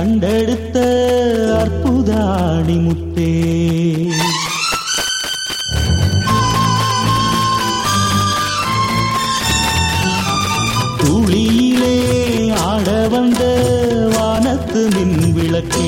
கண்டெடுத்த அற்புதாணி முத்தே துளியிலே ஆட வந்த வானத்து மின் விளக்கே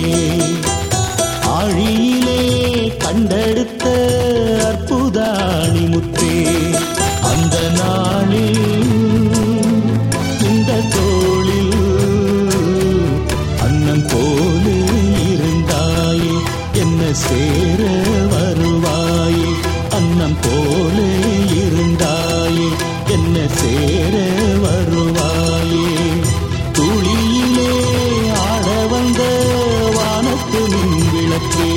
ஆழியிலே கண்டெடுத்த அற்புதாணி முத்தே அந்த நாளில் இந்த தோளில் அன்னம் போலே இருந்தாயே என்ன சேர வருவாயே அன்னம் போலே இருந்தாயே என்ன சேர வருவாயே துளியிலே ஆட வந்த வானத்து மின் விளக்கே